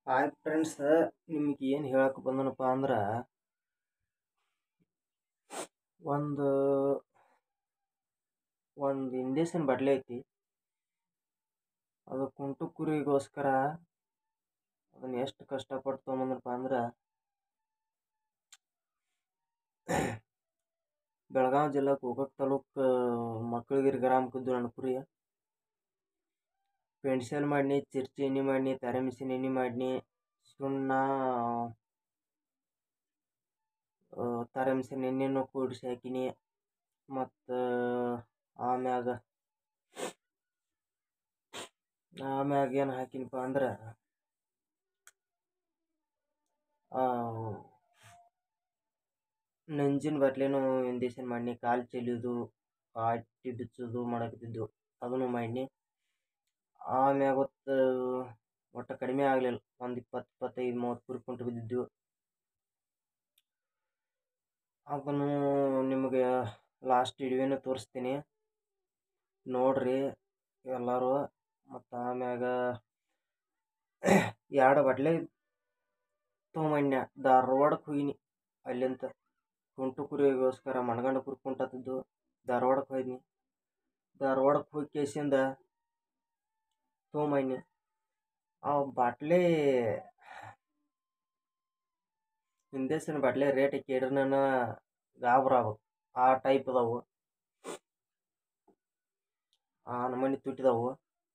hi friends ನಿಮಗೆ ಏನು ಹೇಳಕ್ಕೆ ಬಂದನಪ್ಪ ಅಂದ್ರೆ ಒಂದು ಒಂದು ಇಂಡೇಷನ್ ಬಟ್ಲೆ ಐತಿ ಅದು ಕುಂಟು ಕುರಿಗೋಸ್ಕರ ಅದನ್ನು ಎಷ್ಟು ಕಷ್ಟಪಟ್ಟು ತೊಗೊಂಬಂದನಪ್ಪ ಅಂದ್ರೆ ಬೆಳಗಾವಿ ಜಿಲ್ಲಾ ಗೋಕಾಕ್ ತಾಲೂಕು ಮಕ್ಕಳಗಿರಿ ಗ್ರಾಮಕ್ಕಿದ್ದು ನನ್ನ ಕುರಿ ಪೆನ್ಸಿಲ್ ಮಾಡೀನಿ ಚಿರ್ಚಿ ಎಣ್ಣೆ ಮಾಡೀನಿ ತಾರೆ ಮಿಷಿನ್ ಎಣ್ಣೆ ಮಾಡೀನಿ ಸುಣ್ಣ ತಾರೆ ಮಿಷಿನ್ ಎಣ್ಣೆನೂ ಕೂಡಿಸಿ ಹಾಕೀನಿ ಮತ್ತು ಆಮ್ಯಾಗ ಆಮ್ಯಾಗ ಏನು ಹಾಕೀನಪ್ಪ ಅಂದ್ರೆ ನಂಜಿನ ಬಟ್ಲೆನೂ ಇಂಜೆಕ್ಷನ್ ಮಾಡೀನಿ ಕಾಲು ಚೆಲ್ಲೋದು ಕಾಟಿ ಬಿಚ್ಚೋದು ಮಾಡಕತ್ತಿದ್ದು ಅದನ್ನು ಮಾಡೀನಿ ಆಮ್ಯಾಗ ಹೊತ್ತು ಒಟ್ಟು ಕಡಿಮೆ ಆಗಲಿಲ್ಲ ಒಂದು ಇಪ್ಪತ್ತು ಇಪ್ಪತ್ತೈದು ಮೂವತ್ತು ಕುರಿ ಕುಂಟು ಬಿದ್ದಿದ್ದು ಅದನ್ನು ನಿಮಗೆ ಲಾಸ್ಟ್ ವಿಡಿಯೋನ ತೋರಿಸ್ತೀನಿ ನೋಡಿರಿ ಎಲ್ಲರೂ ಮತ್ತು ಆಮ್ಯಾಗ ಎರಡು ಬಟ್ಲೆ ತೊಗೊಂಬನ್ಯ ಧಾರವಾಡಕ್ಕೆ ಹೋಗಿನಿ ಅಲ್ಲಿಂದ ಕುಂಟು ಕುರಿಗೋಸ್ಕರ ಮಣಗಂಡ ಕುರಿ ಕುಂಟತ್ತಿದ್ದು ಧಾರವಾಡಕ್ಕೆ ಹೋಯ್ನಿ ಧಾರವಾಡಕ್ಕೆ ಹೋಗಿ ಕೇಸಿಂದ ತೊಗೊಂಬನ್ನಿ ಆ ಬಾಟ್ಲಿ ಇಂದೇಸಿನ ಬಾಟ್ಲಿ ರೇಟ್ ಕೇಳಿದ್ರನ ಗಾಬರಿ ಆಗ್ಬೇಕು ಆ ಟೈಪ್ ಅದಾವು ಆ ನಮೂನಿ ತುಟ್ಟಿದಾವು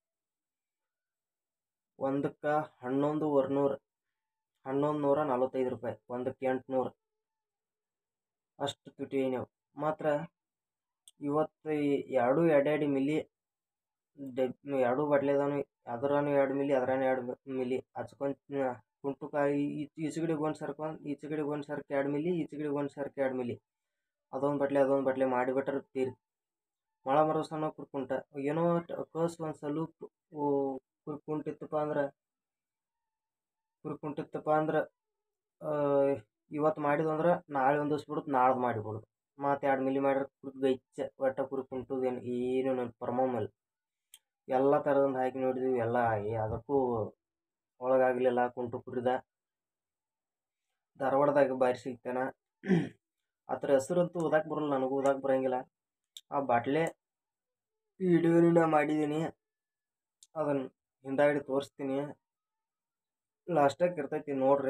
ಒಂದಕ್ಕೆ ಹನ್ನೊಂದು ನೂರು ಹನ್ನೊಂದು ನೂರ ನಲ್ವತ್ತೈದು ರೂಪಾಯಿ ಒಂದಕ್ಕೆ ಎಂಟುನೂರು ಅಷ್ಟು ತುಟಿ ನೀವು ಮಾತ್ರ ಇವತ್ತು ಎರಡು ಎರಡೆರಡು ಮಿಲಿ ಡೆಬ್ ಎರಡು ಬಟ್ಲೆದಾನು ಅದ್ರಾನು ಎರಡು ಮಿಲಿ ಅದ್ರಾನು ಎರಡು ಮಿಲಿ ಹಚ್ಕೊಂತ ಕುಂಟುಕಾಯಿ ಈಚೆಗಡೆಗೆ ಒಂದು ಸರ್ಕೊಂಡು ಈಚೆಗಡೆಗೆ ಒಂದು ಸರ್ಕ್ ಎರಡು ಮಿಲಿ ಈಚೆಗಡೆಗೆ ಒಂದು ಸರ್ಕ್ ಎರಡು ಮಿಲಿ ಅದೊಂದು ಬಟ್ಲೆ ಅದೊಂದು ಬಟ್ಲೆ ಮಾಡಿಬಿಟ್ರೆ ತೀರ್ ಮಳೆ ಬರೋ ಸಣ್ಣ ಕುರ್ಕುಂಟ ಏನೋ ಕಸ್ ಒಂದು ಸ್ವಲ್ಪ ಕುರ್ಕುಂಟಿತ್ತಪ್ಪ ಅಂದ್ರೆ ಕುರ್ಕುಂಟಿತ್ತಪ್ಪ ಅಂದ್ರೆ ಇವತ್ತು ಮಾಡಿದ್ವು ಅಂದ್ರೆ ನಾಳೆ ಒಂದು ದಿವ್ಸ ಬಿಡುತ್ತೆ ನಾಳ್ದು ಮಾಡಿಬಿಡೋದು ಮತ್ತು ಎರಡು ಮಿಲಿ ಮಾಡಿದ್ರೆ ಕುರ್ಕ್ ಗೈಚ ಒಟ್ಟು ಕುರ್ಕ್ ಕುಂಟುದೇನು ಏನು ನನ್ನ ಪರ್ಮಮಿಲ್ಲ ಎಲ್ಲ ಥರದಿಂದ ಹಾಕಿ ನೋಡಿದ್ವಿ ಎಲ್ಲ ಅದಕ್ಕೂ ಒಳಗಾಗಲಿಲ್ಲ ಕುಂಟು ಕುರಿದ ಧಾರವಾಡದಾಗ ಬಾರಿ ಸಿಗ್ತಾನೆ ಅದ್ರ ಹೆಸರಂತೂ ಓದಕ್ಕೆ ಬರಲ್ಲ ನನಗೂ ಓದಕ್ಕೆ ಬರೋಂಗಿಲ್ಲ ಆ ಬಾಟ್ಲೆ ವಿಡಿಯೋನ ಮಾಡಿದ್ದೀನಿ ಅದನ್ನು ಹಿಂದಾಗಡೆ ತೋರಿಸ್ತೀನಿ ಲಾಸ್ಟಾಗಿ ಇರ್ತೈತಿ ನೋಡ್ರಿ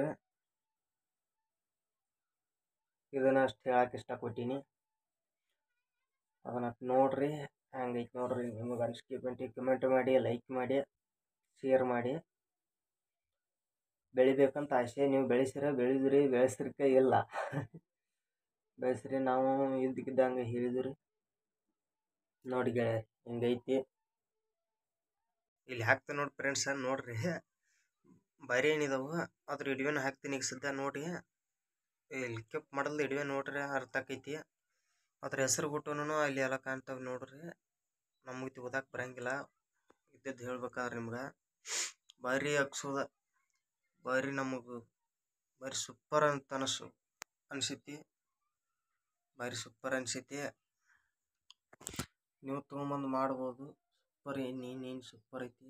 ಇದನ್ನು ಅಷ್ಟು ಹೇಳಕ್ಕೆ ಇಷ್ಟಪಟ್ಟೀನಿ ಅದನ್ನು ನೋಡ್ರಿ ಹಂಗೈತೆ ನೋಡ್ರಿ ನಿಮಗೆ ಅನಿಸ್ಕೆ ಕಮೆಂಟ್ ಮಾಡಿ ಲೈಕ್ ಮಾಡಿ ಶೇರ್ ಮಾಡಿ ಬೆಳಿಬೇಕಂತ ಆಸೆ ನೀವು ಬೆಳೆಸಿರ ಬೆಳೆದ್ರಿ ಬೆಳೆಸ್ರಿಕ ಇಲ್ಲ ಬೆಳೆಸ್ರಿ ನಾವು ಇದ್ದಕ್ಕಿದ್ದಂಗೆ ಹೇಳಿದ್ರಿ ನೋಡಿ ಗೆಳೆಯ ಹಿಂಗೈತಿ ಇಲ್ಲಿ ಹಾಕ್ತೇನೆ ನೋಡಿ ಫ್ರೆಂಡ್ಸ್ ನೋಡ್ರಿ ಭಾರಿ ಏನಿದಾವು ಅದ್ರ ವಿಡಿಯೋನ ಹಾಕ್ತೀನಿ ಈಗ ಸದ್ಯ ನೋಡಿ ಇಲ್ಲಿ ಕೆಪ್ ಮಾಡಲ್ದು ವಿಡಿಯೋ ನೋಡ್ರಿ ಅರ್ಥ ಆಕೈತಿ ಅದ್ರ ಹೆಸರು ಬಿಟ್ಟುನು ಅಲ್ಲಿ ಎಲ್ಲ ಕಾಣ್ತಾವೆ ನೋಡ್ರಿ ನಮಗೆ ಓದಕ್ಕೆ ಬರಂಗಿಲ್ಲ ಇದ್ದದ್ದು ಹೇಳ್ಬೇಕಾದ್ರೆ ನಿಮ್ಗೆ ಭಾರಿ ಅಗ್ಸೋದ ಭಾರಿ ನಮಗೆ ಭಾರಿ ಸೂಪರ್ ಅಂತ ಅನಿಸು ಅನಿಸೈತಿ ಭಾರಿ ಸೂಪರ್ ಅನಿಸೈತಿ ನೀವು ತೊಗೊಂಬಂದು ಮಾಡ್ಬೋದು ಸೂಪರ್ ಎಣ್ಣೆ ನೀನು ಸೂಪರ್ ಐತಿ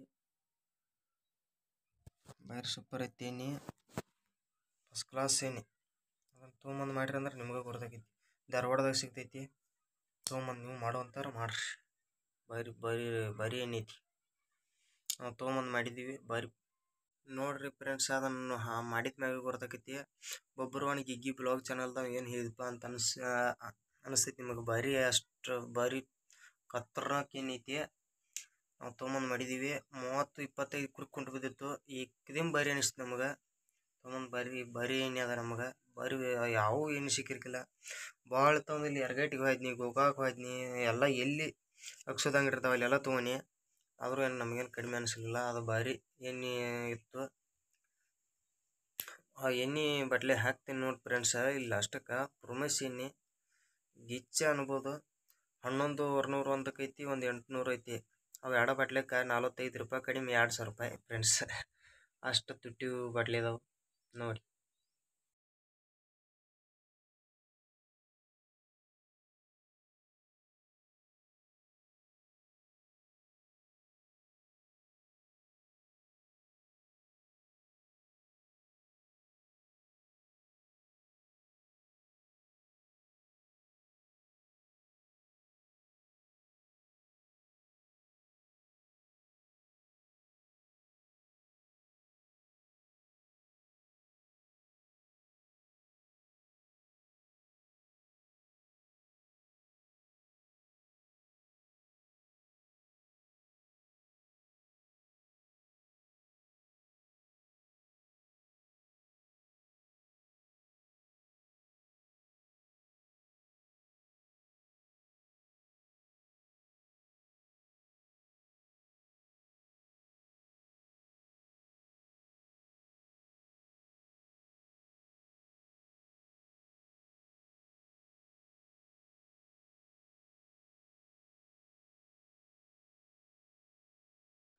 ಭಾರಿ ಸೂಪರ್ ಐತಿ ಎಣ್ಣೆ ಫಸ್ಟ್ ಕ್ಲಾಸ್ ಎಣ್ಣೆ ಅದನ್ನು ತೊಗೊಂಬಂದು ಮಾಡಿರಿ ಅಂದ್ರೆ ನಿಮ್ಗೆ ಗೊತ್ತಾಗೈತಿ ಧಾರವಾಡದಾಗ ಸಿಗ್ತೈತಿ ತೊಗೊಂಬಂದು ನೀವು ಮಾಡುವಂಥವ್ರು ಮಾಡ್ರಿ ಭಾರಿ ಭಾರಿ ಭಾರಿ ಎಣ್ಣೆ ಐತಿ ನಾವು ತೊಗೊಂಬಂದು ಮಾಡಿದ್ದೀವಿ ಭಾರಿ ನೋಡ್ರಿ ಫ್ರೆಂಡ್ಸ್ ಅದನ್ನು ಹಾ ಮಾಡಿದ ಮ್ಯಾಗ ಗೊತ್ತಾಕೈತಿ ಬೊಬ್ಬರವಾಣಿ ಗಿಗ್ಗಿ ಬ್ಲಾಗ್ ಚಾನಲ್ದಾಗ ಏನು ಹೇಳಿದಪ್ಪ ಅಂತ ಅನ್ಸ್ ಅನಿಸ್ತೈತಿ ನಿಮಗೆ ಭಾರಿ ಅಷ್ಟು ಭಾರಿ ಖತರ್ನಾಕ್ ಏನೈತಿ ನಾವು ತೊಗೊಂಬಂದು ಮಾಡಿದ್ದೀವಿ ಮೂವತ್ತು ಇಪ್ಪತ್ತೈದು ಕುರ್ಕೊಂಡು ಬಿದ್ದಿತ್ತು ಈ ಕ್ರೀಮ್ ಭಾರಿ ಅನಿಸ್ತು ನಮಗೆ ತೊಗೊಂಬಂದು ಭಾರಿ ಭಾರಿ ಎಣ್ಣೆ ಅದ ನಮಗೆ ಭಾರಿ ಯಾವ ಎಣ್ಣೆ ಸಿಕ್ಕಿರ್ಕಿಲ್ಲ ಭಾಳ ತೊಗೊಂಡು ಇಲ್ಲಿ ಎರಗಟ್ಟಿಗೆ ಹೋಯ್ದ್ನಿ ಗೋಕಾಕ್ ಹೋಯ್ದ್ನಿ ಎಲ್ಲ ಎಲ್ಲಿ ಅಗ್ಸೋದಂಗೆ ಇರ್ತಾವೆ ಅಲ್ಲೆಲ್ಲ ತೊಗೊಂಡು ಆದರೂ ಏನು ನಮಗೇನು ಕಡಿಮೆ ಅನಿಸಲಿಲ್ಲ ಅದು ಭಾರಿ ಎಣ್ಣೆ ಇತ್ತು ಆ ಎಣ್ಣೆ ಬಟ್ಲೆ ಹಾಕ್ತೀನಿ ನೋಡಿ ಫ್ರೆಂಡ್ಸ ಇಲ್ಲಿ ಅಷ್ಟಕ್ಕೆ ಪ್ರೊಮೆಸ್ ಎಣ್ಣೆ ಗಿಚ್ಚ ಅನ್ಬೋದು ಹನ್ನೊಂದು ನೂರು ಒಂದಕ್ಕೆ ಐತಿ ಒಂದು ಎಂಟುನೂರು ಐತಿ ಅವು ಎರಡು ಬಟ್ಲೆಕ್ಕೆ ನಲ್ವತ್ತೈದು ರೂಪಾಯಿ ಕಡಿಮೆ ಎರಡು ಸಾವಿರ ರೂಪಾಯಿ ಫ್ರೆಂಡ್ಸ್ ಅಷ್ಟು ತುಟ್ಟಿ ಬಟ್ಲೆ ಇದಾವೆ ನೋಡಿ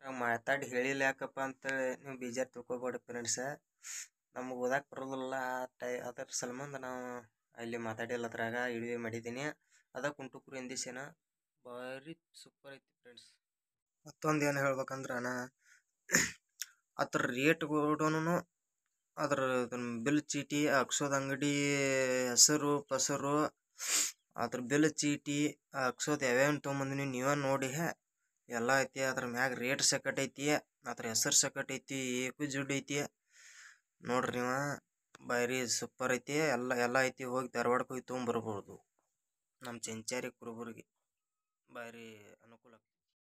ಹಂಗೆ ಮಾತಾಡಿ ಹೇಳಿಲ್ಲ ಯಾಕಪ್ಪ ಅಂತೇಳಿ ನೀವು ಬೇಜಾರು ತಿಳ್ಕೊಬೇಡಿ ಫ್ರೆಂಡ್ಸ ನಮ್ಗೆ ಓದಕ್ಕೆ ಬರೋದಿಲ್ಲ ಆ ಟೈ ಅದರ ಸಲ್ಮಂದ ನಾವು ಅಲ್ಲಿ ಮಾತಾಡಿಲ್ಲ ಅದ್ರಾಗ ಇಳಿವೆ ಮಾಡಿದ್ದೀನಿ ಅದ ಕುಂಟುಕುರು ಎಂದಿಸೇನ ಭಾರಿ ಸೂಪರ್ ಐತಿ ಫ್ರೆಂಡ್ಸ್ ಮತ್ತೊಂದು ಏನು ಹೇಳ್ಬೇಕಂದ್ರೆ ಅಣ್ಣ ಅದ್ರ ರೇಟ್ ಕೂಡನು ಅದ್ರ ಅದನ್ನ ಬಿಲ್ ಚೀಟಿ ಹಾಕ್ಸೋದು ಅಂಗಡಿ ಹೆಸರು ಪಸರು ಅದ್ರ ಬಿಲ್ ಚೀಟಿ ಹಾಕ್ಸೋದು ಯಾವ್ಯಾವ ತೊಗೊಂಬಂದಿನಿ ನೀವೇ ನೋಡಿ ಎಲ್ಲ ಐತಿ ಅದ್ರ ಮ್ಯಾಗ ರೇಟ್ ಸಕಟ್ ಐತಿ ಅದ್ರ ಹೆಸರು ಸಕಟ್ ಐತಿ ಏಪಿ ಜುಡ್ ಐತಿ ನೋಡ್ರಿ ನೀವು ಭಾರಿ ಸೂಪರ್ ಐತಿ ಎಲ್ಲ ಎಲ್ಲ ಐತಿ ಹೋಗಿ ಧಾರವಾಡಕ್ಕೆ ಹೋಗಿ ತೊಗೊಂಬರ್ಬೋದು ನಮ್ಮ ಚೆಂಚಾರಿ ಕುರುಬುರ್ಗಿ ಭಾರಿ